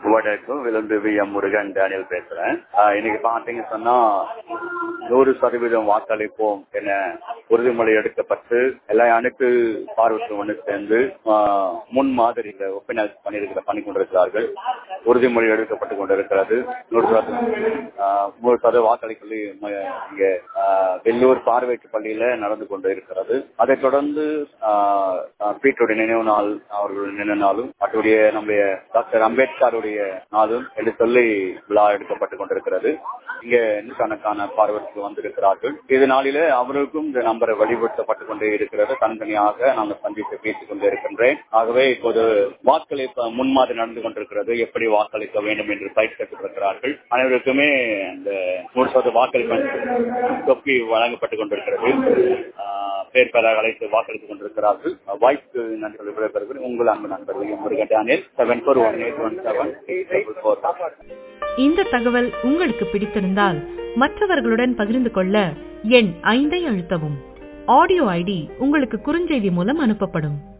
வணக்கம் விழுந்து V M Murugan Daniel பேசுறேன் ஆஹ் இன்னைக்கு பாத்தீங்க சொன்னா நூறு சதவீதம் வாக்களிப்போம் என உறுதிமொழி எடுக்கப்பட்டு எல்லா அனைத்து பார்வைக்கும் ஒன்று சேர்ந்து ஆஹ் முன் மாதிரி ஒப்பினர் பண்ணியிருக்கிற பண்ணி கொண்டிருக்கிறார்கள் உறுதிமொழி எடுக்கப்பட்டு கொண்டிருக்கிறது நூறு சதவீதம் ஆஹ் நூறு சதவீத வாக்களிப்பு இங்க ஆஹ் வெள்ளூர் பார்வைக்கு பள்ளியில நடந்து கொண்டு இருக்கிறது அதைத் தொடர்ந்து ஆஹ் ஆஹ் பீட்டருடைய நினைவு நாள் அவர்களுடைய நினைவு நாளும் அவருடைய நம்முடைய டாக்டர் அம்பேத்கருடைய நாளும் என்று சொல்லி விழா எடுக்கப்பட்டு கொண்டிருக்கிறது இங்க நூற்றுக்கணக்கான பார்வைக்கு வந்திருக்கிறார்கள் இது நாளிலே அவருக்கும் இந்த நம்பரை வழிபடுத்தப்பட்டுக் கொண்டே இருக்கிறது தனித்தனியாக நாங்கள் சந்தித்து பேசிக் கொண்டே இருக்கின்றேன் ஆகவே இப்போது வாக்களிப்பு முன்மாதிரி நடந்து கொண்டிருக்கிறது எப்படி வாக்களிக்க வேண்டும் என்று பயிற்சி கற்றுக்கிறார்கள் அனைவருக்குமே அந்த நூறு சதவீத வாக்களிப்பு தொப்பி வழங்கப்பட்டுக் கொண்டிருக்கிறது ஆஹ் பேர் பெயராக அழைத்து வாக்களித்துக் கொண்டிருக்கிறார்கள் வாய்ப்பு நண்பர்கள் விடைபெறுகிறேன் உங்கள் அன்பு நண்பர்கள் Murugan Daniel seven four one eight one seven eight double four இந்த தகவல் உங்களுக்கு பிடித்திருந்தால் மற்றவர்களுடன் பகிர்ந்து கொள்ள எண் ஐந்தை அழுத்தவும் ஆடியோ ஐடி உங்களுக்கு குறுஞ்செய்தி மூலம் அனுப்பப்படும்